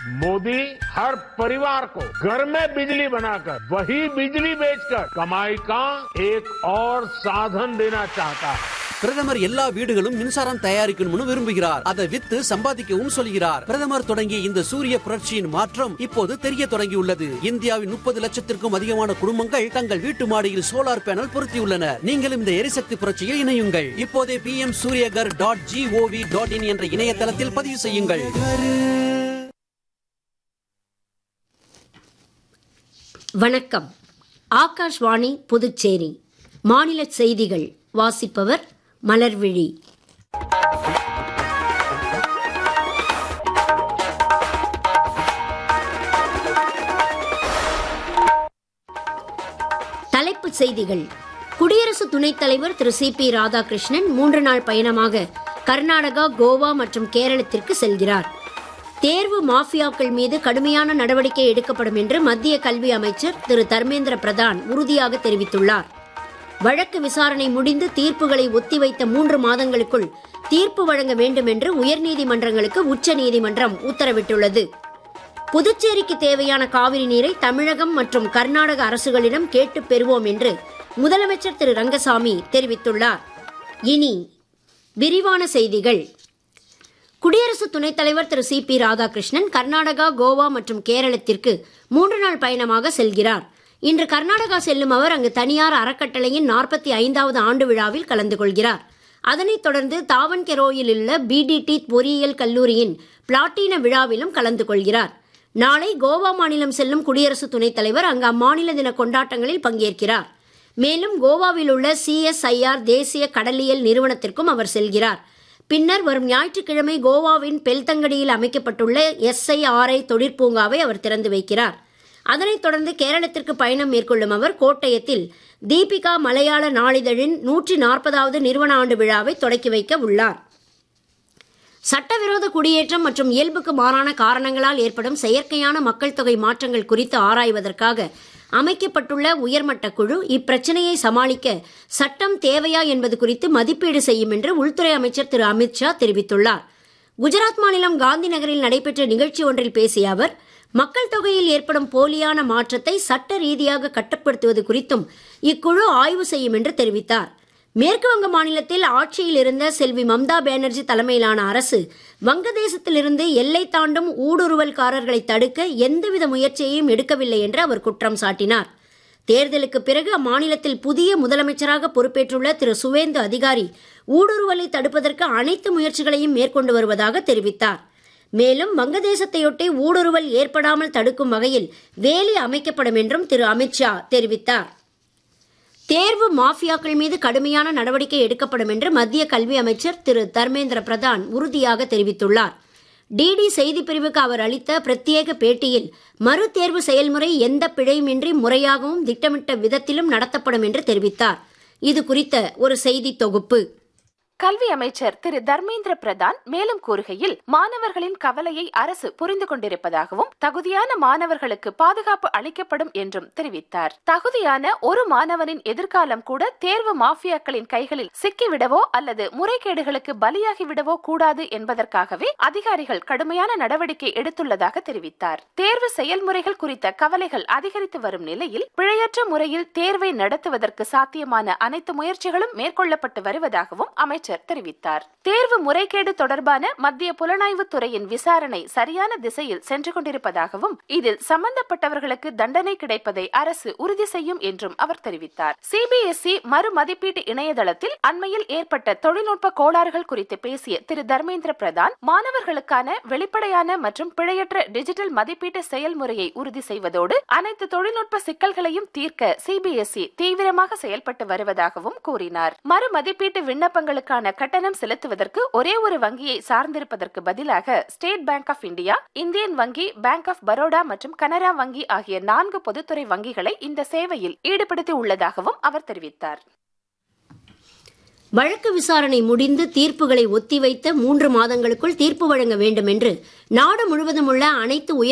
मोदी हर परिवार को घर में बिजली बनाकर वही बिजली बेचकर कमाई का एक और साधन देना चाहता है பிரதமர் எல்லா வீடுகளும் மின்சாரம் தயாரிக்கணும்னு விரும்புகிறார் அதை வித்து சம்பாதிக்கவும் சொல்கிறார் பிரதமர் தொடங்கிய இந்த சூரிய புரட்சியின் மாற்றம் இப்போது தெரிய தொடங்கியுள்ளது இந்தியாவின் முப்பது லட்சத்திற்கும் அதிகமான குடும்பங்கள் தங்கள் வீட்டு மாடியில் சோலார் பேனல் பொருத்தியுள்ளனர் நீங்களும் இந்த எரிசக்தி புரட்சியில் இணையுங்கள் இப்போதே P M Suryaghar dot G O V dot in என்ற இணையதளத்தில் பதிவு செய்யுங்கள் வணக்கம் ஆகாஷ்வாணி புதுச்சேரி மாநில செய்திகள் வாசிப்பவர் மலர்விழி தலைப்புச் செய்திகள் குடியரசு துணைத் தலைவர் திரு சி பி ராதாகிருஷ்ணன் மூன்று நாள் பயணமாக கர்நாடகா கோவா மற்றும் கேரளத்திற்கு செல்கிறார் தேர்வு மாஃபியாக்கள் மீது கடுமையான நடவடிக்கை எடுக்கப்படும் என்று மத்திய கல்வி அமைச்சர் திரு தர்மேந்திர பிரதான் உறுதியாக தெரிவித்துள்ளார் வழக்கு விசாரணை முடிந்து தீர்ப்புகளை ஒத்திவைத்த மூன்று மாதங்களுக்குள் தீர்ப்பு வழங்க வேண்டும் என்று உயர்நீதிமன்றங்களுக்கு உச்சநீதிமன்றம் உத்தரவிட்டுள்ளது புதுச்சேரிக்கு தேவையான காவிரி நீரை தமிழகம் மற்றும் கர்நாடக அரசுகளிடம் கேட்டு பெறுவோம் என்று முதலமைச்சர் திரு ரங்கசாமி தெரிவித்துள்ளார் இனி விரிவான செய்திகள் குடியரசு துணைத் தலைவர் திரு சி பி ராதாகிருஷ்ணன் கர்நாடகா கோவா மற்றும் கேரளத்திற்கு மூன்று நாள் பயணமாக செல்கிறார் இன்று கர்நாடகா செல்லும் அவர் அங்கு தனியார் அறக்கட்டளையின் நாற்பத்தி ஐந்தாவது ஆண்டு விழாவில் கலந்து கொள்கிறார் அதனைத் தொடர்ந்து தாவன்கெரோயில் உள்ள பிடிடி பொறியியல் கல்லூரியின் பிளாட்டின விழாவிலும் கலந்து கொள்கிறார் நாளை கோவா மாநிலம் செல்லும் குடியரசு துணைத் தலைவர் அங்கு அம்மாநில தின கொண்டாட்டங்களில் பங்கேற்கிறார் மேலும் கோவாவில் உள்ள சிஎஸ்ஐஆர் தேசிய கடலியல் நிறுவனத்திற்கும் அவர் செல்கிறார் பின்னர் வரும் ஞாயிற்றுக்கிழமை கோவாவின் பெல்தங்கடியில் அமைக்கப்பட்டுள்ள எஸ்ஐஆர்ஐ தொழிற்பூங்காவை அவர் திறந்து வைக்கிறார் அதனைத் தொடர்ந்து கேரளத்திற்கு பயணம் மேற்கொள்ளும் அவர் கோட்டயத்தில் தீபிகா மலையாள நாளிதழின் நூற்றி நாற்பதாவது நிறுவன ஆண்டு விழாவை தொடக்கி வைக்க உள்ளார் சட்டவிரோத குடியேற்றம் மற்றும் இயல்புக்கு மாறான காரணங்களால் ஏற்படும் செயற்கையான மக்கள் தொகை மாற்றங்கள் குறித்து ஆராய்வதற்காக அமைக்கப்பட்டுள்ள உயர்மட்ட குழு இப்பிரச்சனையை சமாளிக்க சட்டம் தேவையா என்பது குறித்து மதிப்பீடு செய்யும் என்று உள்துறை அமைச்சர் திரு அமித்ஷா தெரிவித்துள்ளார் குஜராத் மாநிலம் காந்தி நகரில் நடைபெற்ற நிகழ்ச்சி ஒன்றில் பேசிய அவர் மக்கள் தொகையில் ஏற்படும் போலியான மாற்றத்தை சட்ட ரீதியாக கட்டுப்படுத்துவது குறித்தும் இக்குழு ஆய்வு செய்யும் என்று தெரிவித்தார் மேற்குவங்க மாநிலத்தில் ஆட்சியில் இருந்த செல்வி மம்தா பானர்ஜி தலைமையிலான அரசு வங்கதேசத்திலிருந்து எல்லை தாண்டும் ஊடுருவல்காரர்களை தடுக்க எந்தவித முயற்சியையும் எடுக்கவில்லை என்று அவர் குற்றம் சாட்டினார் தேர்தலுக்கு பிறகு அம்மாநிலத்தில் புதிய முதலமைச்சராக பொறுப்பேற்றுள்ள திரு சுவேந்து அதிகாரி ஊடுருவலை தடுப்பதற்கு அனைத்து முயற்சிகளையும் மேற்கொண்டு வருவதாக தெரிவித்தார் மேலும் வங்கதேசத்தையொட்டி ஊடுருவல் ஏற்படாமல் தடுக்கும் வகையில் வேலி அமைக்கப்படும் என்றும் திரு அமித்ஷா தெரிவித்தார் தேர்வு மாஃபியாக்கள் மீது கடுமையான நடவடிக்கை எடுக்கப்படும் என்று மத்திய கல்வி அமைச்சர் திரு தர்மேந்திர பிரதான் உறுதியாக தெரிவித்துள்ளார் டிடி செய்திப் பிரிவுக்கு அவர் அளித்த பிரத்யேக பேட்டியில் மறு தேர்வு செயல்முறை எந்த பிழையுமின்றி முறையாகவும் திட்டமிட்ட விதத்திலும் நடத்தப்படும் என்று தெரிவித்தார் இது குறித்த ஒரு செய்தி தொகுப்பு கல்வி அமைச்சர் திரு தர்மேந்திர பிரதான் மேலும் கூறுகையில் மாணவர்களின் கவலையை அரசு புரிந்து கொண்டிருப்பதாகவும் தகுதியான மாணவர்களுக்கு பாதுகாப்பு அளிக்கப்படும் என்றும் தெரிவித்தார் தகுதியான ஒரு மாணவனின் எதிர்காலம் கூட தேர்வு மாஃபியாக்களின் கைகளில் சிக்கிவிடவோ அல்லது முறைகேடுகளுக்கு பலியாகிவிடவோ கூடாது என்பதற்காகவே அதிகாரிகள் கடுமையான நடவடிக்கை எடுத்துள்ளதாக தெரிவித்தார் தேர்வு செயல்முறைகள் குறித்த கவலைகள் அதிகரித்து வரும் நிலையில் பிழையற்ற முறையில் தேர்வை நடத்துவதற்கு சாத்தியமான அனைத்து முயற்சிகளும் மேற்கொள்ளப்பட்டு வருவதாகவும் அமைச்சர் அமைச்சர் தெரிவித்தார் தேர்வு முறைகேடு தொடர்பான மத்திய புலனாய்வு துறையின் விசாரணை சரியான திசையில் சென்று கொண்டிருப்பதாகவும் இதில் சம்பந்தப்பட்டவர்களுக்கு தண்டனை கிடைப்பதை அரசு உறுதி செய்யும் என்றும் அவர் தெரிவித்தார் சிபிஎஸ்இ மறு மதிப்பீட்டு இணையதளத்தில் அண்மையில் ஏற்பட்ட தொழில்நுட்ப கோளாறுகள் குறித்து பேசிய திரு தர்மேந்திர பிரதான் மாணவர்களுக்கான வெளிப்படையான மற்றும் பிழையற்ற டிஜிட்டல் மதிப்பீட்டு செயல்முறையை உறுதி செய்வதோடு அனைத்து தொழில்நுட்ப சிக்கல்களையும் தீர்க்க சிபிஎஸ்இ தீவிரமாக செயல்பட்டு வருவதாகவும் கூறினார் மறு மதிப்பீட்டு விண்ணப்பங்களுக்கான கட்டணம் செலுத்துவதற்கு ஒரே ஒரு வங்கியை சார்ந்திருப்பதற்கு பதிலாக State Bank of India Indian வங்கி பேங்க் ஆஃப் பரோடா மற்றும் கனரா வங்கி ஆகிய நான்கு பொதுத்துறை வங்கிகளை இந்த சேவையில் ஈடுபடுத்தி உள்ளதாகவும் அவர் தெரிவித்தார் வழக்கு விசாரணை முடிந்து தீர்ப்புகளை ஒத்திவைத்த மூன்று மாதங்களுக்குள் தீர்ப்பு வழங்க வேண்டும் என்று நாடு முழுவதும் உள்ள அனைத்து உயர்